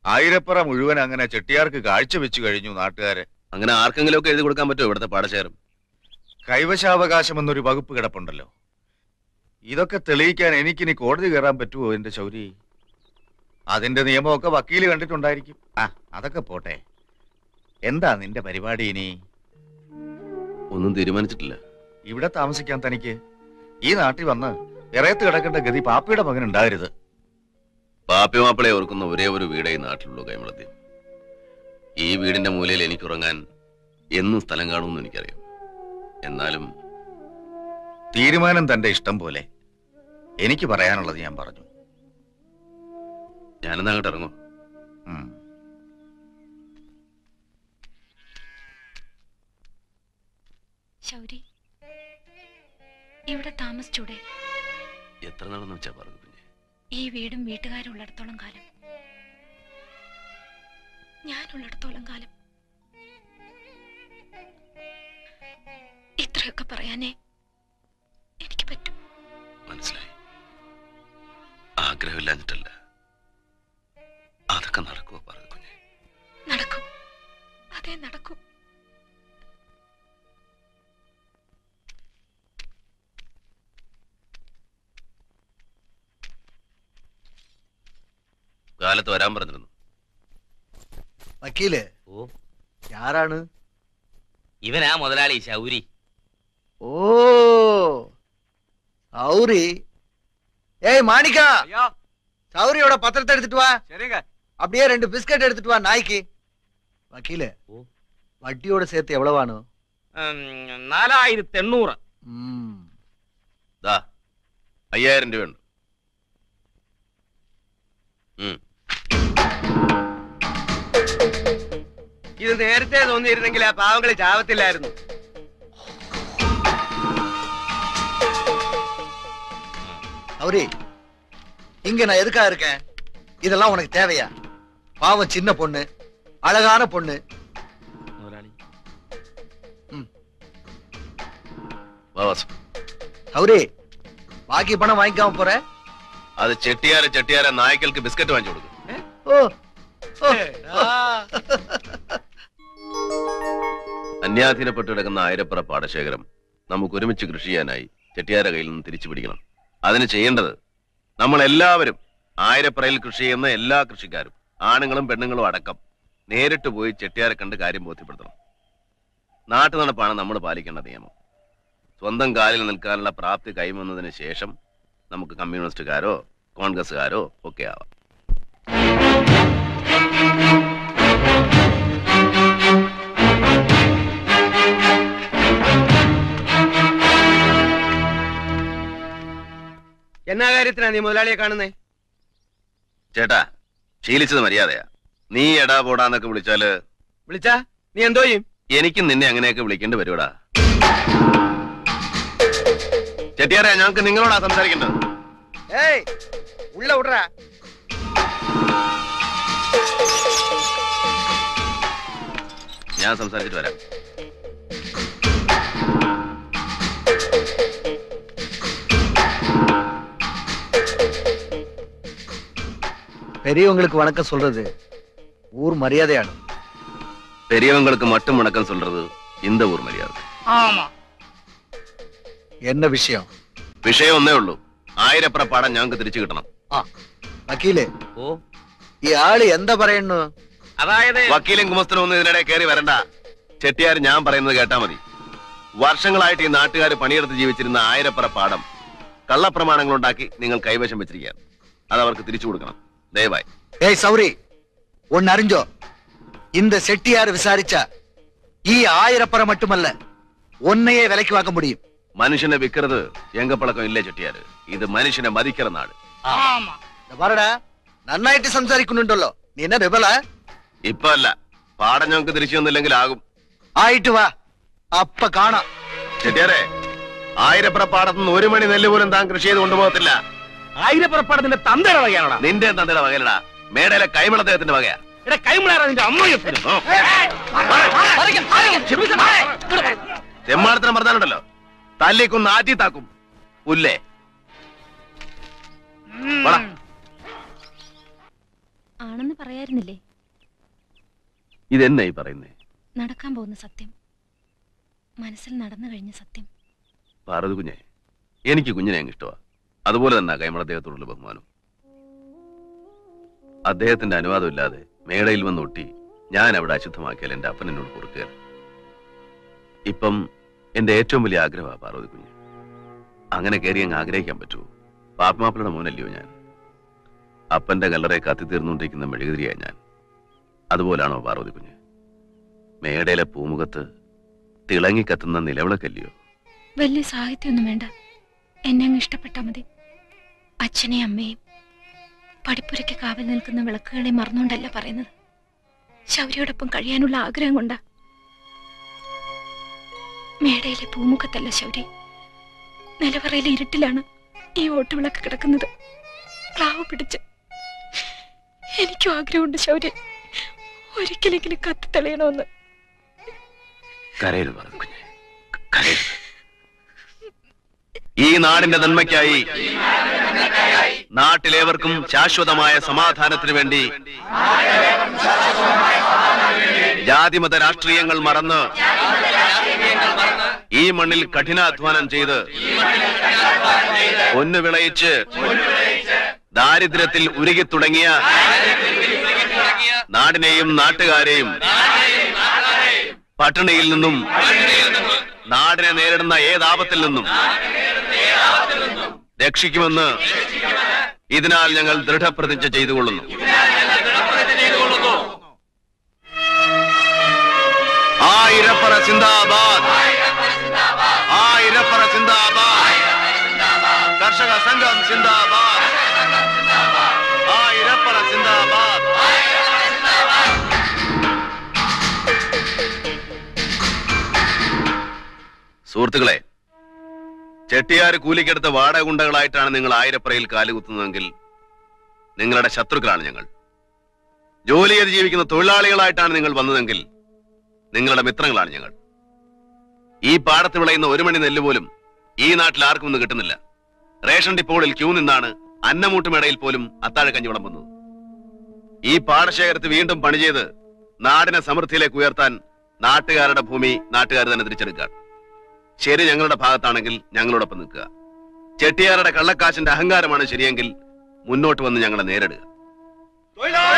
ആയിരപ്പുറ മുഴുവൻ അങ്ങനെ ചെട്ടിയാർക്ക് കാഴ്ചവെച്ചു കഴിഞ്ഞു നാട്ടുകാരെ അങ്ങനെ ആർക്കെങ്കിലും ഒക്കെ എഴുതി കൊടുക്കാൻ പറ്റുമോ ഇവിടുത്തെ പാടശേഖരം കൈവശാവകാശം എന്നൊരു വകുപ്പ് കിടപ്പുണ്ടല്ലോ ഇതൊക്കെ തെളിയിക്കാൻ എനിക്കിനി കോടതി കയറാൻ പറ്റുമോ എന്റെ ശൗരി അതിന്റെ നിയമമൊക്കെ വക്കീല് കണ്ടിട്ടുണ്ടായിരിക്കും ആ അതൊക്കെ പോട്ടെ എന്താ നിന്റെ പരിപാടി ഇനി ഒന്നും തീരുമാനിച്ചിട്ടില്ല ഇവിടെ താമസിക്കാൻ തനിക്ക് ഈ നാട്ടിൽ വന്ന് ഇറയത്ത് കിടക്കേണ്ട ഗതി പാപ്പിയുടെ മകൻ ഉണ്ടാകരുത് പാപ്പി മാപ്പിളെ ഓർക്കുന്ന ഒരേ ഒരു വീടേ ഈ നാട്ടിലുള്ളൂ കൈമളത്തി ഈ വീടിന്റെ മൂലയിൽ എനിക്ക് ഉറങ്ങാൻ എന്നും സ്ഥലം കാണുമെന്ന് എനിക്കറിയാം എന്നാലും തീരുമാനം തന്റെ ഇഷ്ടം പോലെ എനിക്ക് പറയാനുള്ളത് ഞാൻ പറഞ്ഞു ഞാനെന്നാ അങ്ങോട്ട് ഇറങ്ങും ഉം. ശൗരി ഇവിടെ താമസിച്ചൂടെ എത്ര നാളെന്ന് വെച്ചാ പറഞ്ഞു കുഞ്ഞെ ഈ വീടും വീട്ടുകാരും ഉള്ളിടത്തോളം കാലം ഞാനുള്ളിടത്തോളം കാലം ഇത്രയൊക്കെ പറയാനേ എനിക്ക് പറ്റും മനസ്സിലായി ആഗ്രഹമില്ലാഞ്ഞിട്ടല്ല അതൊക്കെ നടക്കുമോ പറഞ്ഞു കുഞ്ഞെ നടക്കും അതേ നടക്കും കാലത്ത് വരാൻ പറഞ്ഞിരുന്നു വക്കീല് ഓ ആരാണ് ഇവനാ മുതലാളി ശൗരി ഓ சௌரி ஏய் மாணிக்கா ஐயா சௌரியோட பத்திரத்தை எடுத்துட்டு வா சரிங்க அப்படியே ரெண்டு பிஸ்கட் எடுத்துட்டு வா நாய்க்கு வக்கீலு ஓ. வட்டியோட சேர்த்து எவ்வளவானு നാലായിരത്തി എണ്ണൂറ് ம் ദാ അയ്യായിരം രൂപയുണ്ട് ഉം. ഇത് നേരത്തെ തോന്നിയിരുന്നെങ്കിൽ ആ പാവങ്ങളെ ചാവത്തില്ലായിരുന്നു சௌரி இங்க நான் எதுக்கா இருக்கேன் இதெல்லாம் உனக்கு தேவையா பாவம் சின்ன பொண்ணு அழகான பொண்ணு മുതലാളി വാ വാസു. சௌரி பாக்கி பணம் வாங்கிக்காம போற അത് ചെട്ടിയാര ചെട്ടിയാര നായ്ക്കൾക്ക് ബിസ്ക്കറ്റ് വാങ്ങിച്ചു കൊടുക്കും ஓ ஓ. അന്യാധീനപ്പെട്ട് കിടക്കുന്ന ആയിരപ്പുറ പാടശേഖരം നമുക്ക് ഒരുമിച്ച് കൃഷി ചെയ്യാനായി ചെട്ടിയാര കയ്യിൽ നിന്ന് തിരിച്ചു പിടിക്കണം അതിന് ചെയ്യേണ്ടത് നമ്മൾ എല്ലാവരും ആയിരപ്പുറയിൽ കൃഷി ചെയ്യുന്ന എല്ലാ കൃഷിക്കാരും ആണുങ്ങളും പെണ്ണുങ്ങളും അടക്കം നേരിട്ട് പോയി ചെട്ടിയാരെ കണ്ട് കാര്യം ബോധ്യപ്പെടുത്തണം നാട്ടു നടപ്പാണ് നമ്മൾ പാലിക്കേണ്ട നിയമം സ്വന്തം കാലിൽ നിൽക്കാനുള്ള പ്രാപ്തി കൈവന്നതിന് ശേഷം നമുക്ക് കമ്മ്യൂണിസ്റ്റുകാരോ കോൺഗ്രസ്സുകാരോ ഒക്കെ ആവാം എന്നാ കാര്യത്തിനാ നീ മുതലാളിയെ കാണുന്നേ ചേട്ടാ ശീലിച്ചത് മര്യാദയാ നീ എടാ പോടാന്നൊക്കെ വിളിച്ചാല് വിളിച്ചാ നീ എന്തോ ചെയ്യും എനിക്കും നിന്നെ അങ്ങനെയൊക്കെ വിളിക്കേണ്ടി വരുവടാ ചെട്ടിയാരെ ഞങ്ങൾക്ക് നിങ്ങളോടാ സംസാരിക്കേണ്ടത് ഏയ് ഉള്ള വിടറാ ഞാൻ സംസാരിച്ചിട്ട് വരാം பெரியவங்களுக்கு வணக்கம் சொல்றது ஊர் மரியாதைയാണ് பெரியவங்களுக்கு மட்டும் வணக்கம் சொல்றது இந்த ஊர் மரியாதை என்ன விஷயம் വിഷയം ഒന്നേ ഉള്ളൂ ആയിരപ്പുറ പാടം ഞങ്ങൾക്ക് തിരിച്ചു കിട്ടണം വക്കീല് ഓ ഈ ആള് എന്താ പറയുന്നു അതായത് വക്കീലും കുമസ്തനും ഒന്നും ഇതിനിടെ കയറി വരണ്ട ചെട്ടിയാർ ഞാൻ പറയുന്നത് കേട്ടാ മതി വർഷങ്ങളായിട്ട് ഈ നാട്ടുകാർ പണിയെടുത്ത് ജീവിച്ചിരുന്ന ആയിരപ്പുറ പാടം കള്ളപ്രമാണങ്ങൾ ഉണ്ടാക്കി നിങ്ങൾ കൈവശം വെച്ചിരിക്കുകയാണ് അത് അവർക്ക് തിരിച്ചു കൊടുക്കണം ദയവായി ஏய் சௌரி ஒன்னு அறிஞ்சோ இந்த செட்டியார் விசாரிச்சா ஈ ஆயிரப்பறம் மட்டுமல்ல ஒன்னையே விலைக்கு வாங்க முடியும் മനുഷ്യനെ വിൽക്കരുത് എങ്കപ്പളക്കം ഇല്ലേ ചെട്ടിയാര് ഇത് മനുഷ്യനെ മതിക്കുന്ന നാട് இந்த பாருடா நன்னாயிட்டு സംസാരിക്കുന്നുണ്ടല്ലോ നീ എന്നാ വിപല ഇപ്പൊ അല്ല പാടം ഞങ്ങൾക്ക് തിരിച്ചു തന്നില്ലെങ്കിൽ ആകും ആയിട്ട് വാ അപ്പ കാണാം ചെട്ടിയാരെ ആയിരപ്പുറ പാടത്തുനിന്ന് ഒരു മണി നെല്ല് പോലും താൻ കൃഷി ചെയ്ത് കൊണ്ടുപോകത്തില്ല ആയിരപ്പുറപ്പാടത്തിന്റെ തന്തയുടെ വകയാണോടാ നിന്റെ തന്തയുടെ വകയിലടാ മേടയിലെ കൈമളദ്ദേഹത്തിന്റെ വകയാ എടാ കൈമുളാറാ നിന്റെ അമ്മയപ്പനും ഓ. തെമ്മാടത്തിന് പറഞ്ഞാലുണ്ടല്ലോ തല്ലിക്കൊന്ന് ആറ്റി താക്കും പുല്ലേ വാടാ. ആണെന്ന് പറയായിരുന്നില്ലേ ഇതെന്നായി പറയുന്നേ നടക്കാൻ പോകുന്ന സത്യം മനസ്സിൽ നടന്നു കഴിഞ്ഞ സത്യം പാർവതി കുഞ്ഞെ എനിക്ക് കുഞ്ഞിനെ അങ്ങ് ഇഷ്ടമാ അതുപോലെ തന്നെ കൈമൾ അദ്ദേഹത്തോടുള്ള ബഹുമാനം അദ്ദേഹത്തിന്റെ അനുവാദമില്ലാതെ മേടയിൽ വന്ന് ഒട്ടി ഞാൻ അവിടെ അശുദ്ധമാക്കിയാൽ എന്റെ അപ്പൻ എന്നോട് പൊറുക്കുക ഇപ്പം എന്റെ ഏറ്റവും വലിയ ആഗ്രഹമാണ് പാർവതി കുഞ്ഞ് അങ്ങനെ കയറി അങ്ങ് ആഗ്രഹിക്കാൻ പറ്റുമോ പാപ്പമാപ്പിളുടെ മോനല്ലയോ ഞാൻ അപ്പന്റെ കല്ലറെ കത്തിത്തീർന്നുകൊണ്ടിരിക്കുന്ന മെഴുകുതിരിയാ ഞാൻ അതുപോലാണോ പാർവതി കുഞ്ഞ് മേടയിലെ പൂമുഖത്ത് തിളങ്ങി കത്തുന്ന നിലവിളക്കല്ലയോ വലിയ സാഹിത്യമൊന്നും വേണ്ട എന്നെ അങ്ങ് ഇഷ്ടപ്പെട്ടാ മതി അച്ഛനെയും അമ്മയും പടിപ്പുരയ്ക്ക് കാവൽ നിൽക്കുന്ന വിളക്കുകളെ മറന്നുകൊണ്ടല്ല പറയുന്നത് ശൗര്യയോടൊപ്പം കഴിയാനുള്ള ആഗ്രഹം കൊണ്ടാ മേടയിലെ പൂമുഖത്തല്ല ശൗരി നിലവറയിലെ ഇരുട്ടിലാണ് ഈ ഓട്ടുവിളക്ക് കിടക്കുന്നത് ക്ലാവ് പിടിച്ച് എനിക്കും ആഗ്രഹമുണ്ട് ശൗര്യ ഒരിക്കലെങ്കിലും കത്തി തെളിയണമെന്ന് കരയരുത് പറഞ്ഞു കുഞ്ഞെ കരയരുത് ഈ നാടിന്റെ നന്മയ്ക്കായി നാട്ടിലേവർക്കും ശാശ്വതമായ സമാധാനത്തിന് വേണ്ടി ജാതിമത രാഷ്ട്രീയങ്ങൾ മറന്ന് ഈ മണ്ണിൽ കഠിനാധ്വാനം ചെയ്ത് പൊന്നു വിളയിച്ച് ദാരിദ്ര്യത്തിൽ ഉരുകി തുടങ്ങിയ നാടിനെയും നാട്ടുകാരെയും പട്ടിണിയിൽ നിന്നും നാടിനെ നേരിടുന്ന ഏതാപത്തിൽ നിന്നും രക്ഷിക്കുമെന്ന് ഇതിനാൽ ഞങ്ങൾ ദൃഢപ്രതിജ്ഞ ചെയ്തുകൊള്ളുന്നു ആയിരപ്പറ സിന്ദാബാദ് ആയിരപ്പറ സിന്ദാബാദ് കർഷക സംഘം സിന്ദാബാദ് ആയിരപ്പറ സിന്ദാബാദ് സുഹൃത്തുക്കളെ ചെട്ടിയാർ കൂലിക്കെടുത്ത വാടക ഗുണ്ടകളായിട്ടാണ് നിങ്ങൾ ആയിരപ്പറയിൽ കാലുകുത്തുന്നതെങ്കിൽ നിങ്ങളുടെ ശത്രുക്കളാണ് ഞങ്ങൾ ജോലി ചെയ്ത് ജീവിക്കുന്ന തൊഴിലാളികളായിട്ടാണ് നിങ്ങൾ വന്നതെങ്കിൽ നിങ്ങളുടെ മിത്രങ്ങളാണ് ഞങ്ങൾ ഈ പാടത്ത് വിളയുന്ന ഒരു മണി നെല്ല് പോലും ഈ നാട്ടിൽ ആർക്കും ഒന്നും കിട്ടുന്നില്ല റേഷൻ ഡിപ്പോകളിൽ ക്യൂ നിന്നാണ് അന്നമൂട്ടുമേടയിൽ പോലും അത്താഴ കഞ്ഞി വിളമ്പുന്നത് ഈ പാടശേഖരത്ത് വീണ്ടും പണി ചെയ്ത് നാടിനെ സമൃദ്ധിയിലേക്ക് ഉയർത്താൻ നാട്ടുകാരുടെ ഭൂമി നാട്ടുകാർ തന്നെ തിരിച്ചെടുക്കുക ശരി ഞങ്ങളുടെ ഭാഗത്താണെങ്കിൽ ഞങ്ങളോടൊപ്പം നിൽക്കുക ചെട്ടിയാരുടെ കള്ളക്കാശിന്റെ അഹങ്കാരമാണ് ശരിയെങ്കിൽ മുന്നോട്ട് വന്ന് ഞങ്ങളെ നേരിടുക